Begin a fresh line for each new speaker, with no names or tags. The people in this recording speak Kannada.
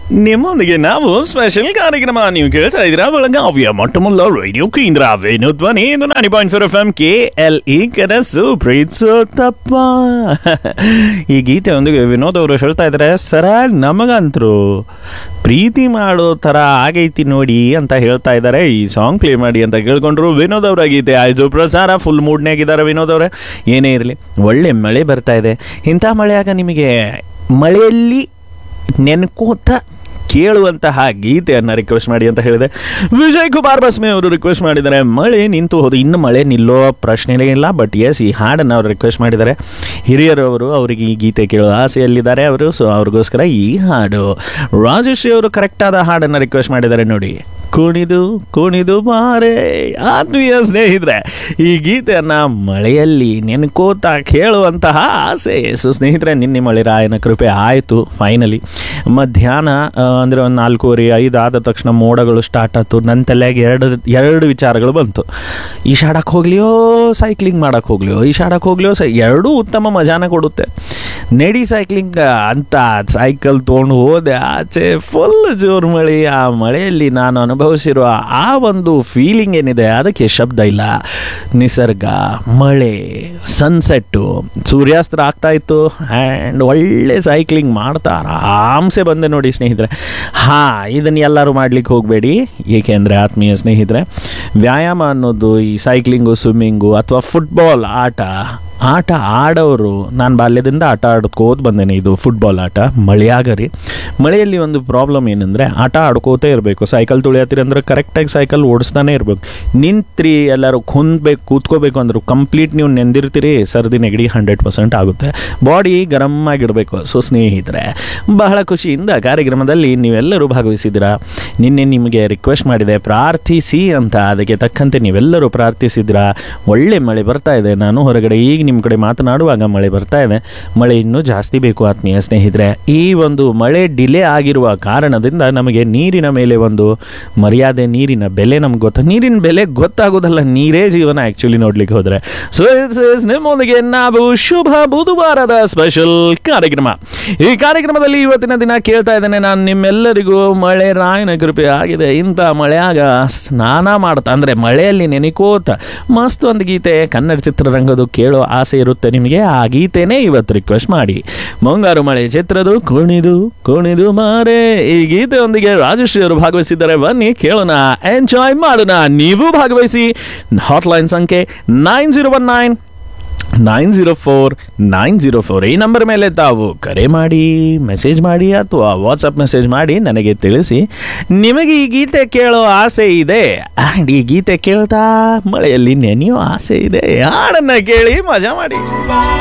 ನಿಮ್ಮೊಂದಿಗೆ ನಾವು ಸ್ಪೆಷಲ್ ಕಾರ್ಯಕ್ರಮ ನೀವು ಕೇಳ್ತಾ ಇದ್ದೀರಾ ಬೆಳಗಾವಿಯ ಮೊಟ್ಟ ಮೊದಲ ರೇಡಿಯೋ ಕೇಂದ್ರ ವೇಣು ಧ್ವನಿ ಇದು ninety point four F M K L E ಕನಸು ಪ್ರೀತ್ಸೋ ತಪ್ಪ ಈ ಗೀತೆ ಒಂದಿಗೆ ವಿನೋದ್ ಅವರು ಹೇಳ್ತಾ ಇದ್ದಾರೆ ಸರ ನಮಗಂತರು ಪ್ರೀತಿ ಮಾಡೋ ಥರ ಆಗೈತಿ ನೋಡಿ ಅಂತ ಹೇಳ್ತಾ ಇದ್ದಾರೆ ಈ ಸಾಂಗ್ ಪ್ಲೇ ಮಾಡಿ ಅಂತ ಕೇಳ್ಕೊಂಡ್ರು ವಿನೋದ್ ಅವರ ಗೀತೆ ಆಯ್ತು ಪ್ರಸಾರ ಫುಲ್ ಮೂಡ್ನಾಗಿದ್ದಾರೆ ವಿನೋದ್ ಅವರೇ ಏನೇ ಇರಲಿ ಒಳ್ಳೆ ಮಳೆ ಬರ್ತಾ ಇದೆ ಇಂಥ ಮಳೆಯಾಗ ನಿಮಗೆ ಮಳೆಯಲ್ಲಿ ನೆನ್ಕೋತ ಕೇಳುವಂತಹ ಗೀತೆಯನ್ನು ರಿಕ್ವೆಸ್ಟ್ ಮಾಡಿ ಅಂತ ಹೇಳಿದೆ ವಿಜಯ್ ಕುಮಾರ್ ಬಸ್ಮೆ ಅವರು ರಿಕ್ವೆಸ್ಟ್ ಮಾಡಿದ್ದಾರೆ ಮಳೆ ನಿಂತು ಹೋದು ಇನ್ನು ಮಳೆ ನಿಲ್ಲೋ ಪ್ರಶ್ನೆನೇ ಇಲ್ಲ ಬಟ್ ಎಸ್ ಈ ಹಾಡನ್ನು ಅವರು ರಿಕ್ವೆಸ್ಟ್ ಮಾಡಿದ್ದಾರೆ ಹಿರಿಯರವರು ಅವರಿಗೆ ಈ ಗೀತೆ ಕೇಳೋ ಆಸೆಯಲ್ಲಿದ್ದಾರೆ ಅವರು ಸೊ ಅವ್ರಿಗೋಸ್ಕರ ಈ ಹಾಡು ರಾಜಶ್ರೀ ಅವರು ಕರೆಕ್ಟಾದ ಹಾಡನ್ನು ರಿಕ್ವೆಸ್ಟ್ ಮಾಡಿದ್ದಾರೆ ನೋಡಿ ಕುಣಿದು ಕುಣಿದು ಬಾರೆ ಆತ್ಮೀಯ ಸ್ನೇಹಿತರೆ ಈ ಗೀತೆಯನ್ನು ಮಳೆಯಲ್ಲಿ ನೆನ್ಕೋತ ಕೇಳುವಂತಹ ಆಸೆ ಸೊ ಸ್ನೇಹಿತರೆ ನಿನ್ನೆ ಮಳೆ ರಾಯನ ಕೃಪೆ ಆಯಿತು ಫೈನಲಿ ಮಧ್ಯಾಹ್ನ ಆ, ಅಂದರೆ ಒಂದು ನಾಲ್ಕೂವರೆ ಐದು ಆದ ತಕ್ಷಣ ಮೋಡಗಳು ಸ್ಟಾರ್ಟ್ ಆಯ್ತು ನನ್ನ ತಲೆಯಾಗ ಎರಡು ಎರಡು ವಿಚಾರಗಳು ಬಂತು ಈಶಾಡಕ್ಕೆ ಹೋಗ್ಲಿಯೋ ಸೈಕ್ಲಿಂಗ್ ಮಾಡಕ್ಕೆ ಹೋಗ್ಲಿಯೋ ಈಶಾಡಕ್ಕೆ ಹೋಗ್ಲಿಯೋ ಸೈ ಎರಡೂ ಉತ್ತಮ ಮಜಾನ ಕೊಡುತ್ತೆ ನಡಿ ಸೈಕ್ಲಿಂಗ್ ಅಂತ ಸೈಕಲ್ ತೊಗೊಂಡು ಹೋದೆ ಆಚೆ ಫುಲ್ ಜೋರು ಮಳೆ ಆ ಮಳೆಯಲ್ಲಿ ನಾನು ಅನುಭವಿಸಿರುವ ಆ ಒಂದು ಫೀಲಿಂಗ್ ಏನಿದೆ ಅದಕ್ಕೆ ಶಬ್ದ ಇಲ್ಲ ನಿಸರ್ಗ ಮಳೆ ಸನ್ಸೆಟ್ಟು ಸೂರ್ಯಾಸ್ತ್ರ ಆಗ್ತಾ ಇತ್ತು ಆ್ಯಂಡ್ ಒಳ್ಳೆ ಸೈಕ್ಲಿಂಗ್ ಮಾಡ್ತಾ ಆರಾಮ್ಸೆ ಬಂದೆ ನೋಡಿ ಸ್ನೇಹಿತರೆ ಹಾಂ ಇದನ್ನು ಎಲ್ಲರೂ ಮಾಡ್ಲಿಕ್ಕೆ ಹೋಗಬೇಡಿ ಏಕೆಂದರೆ ಆತ್ಮೀಯ ಸ್ನೇಹಿತರೆ ವ್ಯಾಯಾಮ ಅನ್ನೋದು ಈ ಸೈಕ್ಲಿಂಗು ಸ್ವಿಮ್ಮಿಂಗು ಅಥವಾ ಫುಟ್ಬಾಲ್ ಆಟ ಆಟ ಆಡೋರು ನಾನು ಬಾಲ್ಯದಿಂದ ಆಟ ಆಡ್ಕೋತ ಬಂದೇನೆ ಇದು ಫುಟ್ಬಾಲ್ ಆಟ ಮಳೆಯಾಗರಿ ಮಳೆಯಲ್ಲಿ ಒಂದು ಪ್ರಾಬ್ಲಮ್ ಏನಂದರೆ ಆಟ ಆಡ್ಕೋತೇ ಇರಬೇಕು ಸೈಕಲ್ ತುಳಿಯತ್ತೀರಿ ಅಂದ್ರೆ ಕರೆಕ್ಟಾಗಿ ಸೈಕಲ್ ಓಡಿಸ್ತಾನೆ ಇರಬೇಕು ನಿಂತ್ರಿ ಎಲ್ಲರೂ ಕುಂದ್ಬೇಕು ಕೂತ್ಕೋಬೇಕು ಅಂದ್ರು ಕಂಪ್ಲೀಟ್ ನೀವು ನೆಂದಿರ್ತೀರಿ ಸರ್ದಿ ನೆಗಡಿ ಹಂಡ್ರೆಡ್ ಪರ್ಸೆಂಟ್ ಆಗುತ್ತೆ ಬಾಡಿ ಗರಮ್ ಆಗಿಡಬೇಕು ಸೊ ಸ್ನೇಹಿತರೆ ಬಹಳ ಖುಷಿಯಿಂದ ಕಾರ್ಯಕ್ರಮದಲ್ಲಿ ನೀವೆಲ್ಲರೂ ಭಾಗವಹಿಸಿದ್ದೀರಾ ನಿನ್ನೆ ನಿಮಗೆ ರಿಕ್ವೆಸ್ಟ್ ಮಾಡಿದೆ ಪ್ರಾರ್ಥಿಸಿ ಅಂತ ಅದಕ್ಕೆ ತಕ್ಕಂತೆ ನೀವೆಲ್ಲರೂ ಪ್ರಾರ್ಥಿಸಿದ್ದೀರಾ ಒಳ್ಳೆ ಮಳೆ ಬರ್ತಾ ಇದೆ ನಾನು ಹೊರಗಡೆ ಈಗ ನಿಮ್ಮ ಕಡೆ ಮಾತನಾಡುವಾಗ ಮಳೆ ಬರ್ತಾ ಇದೆ ಮಳೆ ಇನ್ನೂ ಜಾಸ್ತಿ ಬೇಕು ಆತ್ಮೀಯ ಸ್ನೇಹಿತರೆ ಈ ಒಂದು ಮಳೆ ಡಿಲೇ ಆಗಿರುವ ಕಾರಣದಿಂದ ನಮಗೆ ನೀರಿನ ಮೇಲೆ ಒಂದು ಮರ್ಯಾದೆ ನೀರಿನ ಬೆಲೆ ನಮ್ಗೆ ಗೊತ್ತ ನೀರಿನ ಬೆಲೆ ಗೊತ್ತಾಗೋದಲ್ಲ ನೀರೇ ಜೀವನ ಆ್ಯಕ್ಚುಲಿ ನೋಡ್ಲಿಕ್ಕೆ ಹೋದರೆ ಸೊ ನಿಮ್ಮೊಂದಿಗೆ ನಾವು ಶುಭ ಬುಧವಾರದ ಸ್ಪೆಷಲ್ ಕಾರ್ಯಕ್ರಮ ಈ ಕಾರ್ಯಕ್ರಮದಲ್ಲಿ ಇವತ್ತಿನ ದಿನ ಕೇಳ್ತಾ ಇದ್ದೇನೆ ನಾನು ನಿಮ್ಮೆಲ್ಲರಿಗೂ ಮಳೆ ರಾಯನ ಕೃಪೆ ಆಗಿದೆ ಇಂಥ ಮಳೆಯಾಗ ಸ್ನಾನ ಮಾಡ್ತಾ ಅಂದರೆ ಮಳೆಯಲ್ಲಿ ನೆನೆಕೋತ ಮಸ್ತ್ ಒಂದು ಗೀತೆ ಕನ್ನಡ ಚಿತ್ರರಂಗದ್ದು ಕೇಳೋ ಆಸೆ ಇರುತ್ತೆ ನಿಮಗೆ ಆ ಗೀತೆನೇ ಇವತ್ತು ರಿಕ್ವೆಸ್ಟ್ ಮಾಡಿ ಮುಂಗಾರು ಮಳೆ ಚಿತ್ರದು ಕುಣಿದು ಕುಣಿದು ಮಾರೆ ಈ ಗೀತೆಯೊಂದಿಗೆ ರಾಜಶ್ರೀ ಅವರು ಭಾಗವಹಿಸಿದ್ದಾರೆ ಬನ್ನಿ ಕೇಳೋಣ ಎಂಜಾಯ್ ಮಾಡೋಣ ನೀವು ಭಾಗವಹಿಸಿ ಹಾಟ್ಲೈನ್ ಸಂಖ್ಯೆ nine zero one nine nine zero four nine zero four ಈ ನಂಬರ್ ಮೇಲೆ ತಾವು ಕರೆ ಮಾಡಿ ಮೆಸೇಜ್ ಮಾಡಿ ಅಥವಾ ವಾಟ್ಸಪ್ ಮೆಸೇಜ್ ಮಾಡಿ ನನಗೆ ತಿಳಿಸಿ ನಿಮಗೆ ಈ ಗೀತೆ ಕೇಳೋ ಆಸೆ ಇದೆ ಆ್ಯಂಡ್ ಈ ಗೀತೆ ಕೇಳ್ತಾ ಮಳೆಯಲ್ಲಿ ನೆನೆಯೋ ಆಸೆ ಇದೆ ಹಾಡನ್ನು ಕೇಳಿ ಮಜಾ ಮಾಡಿ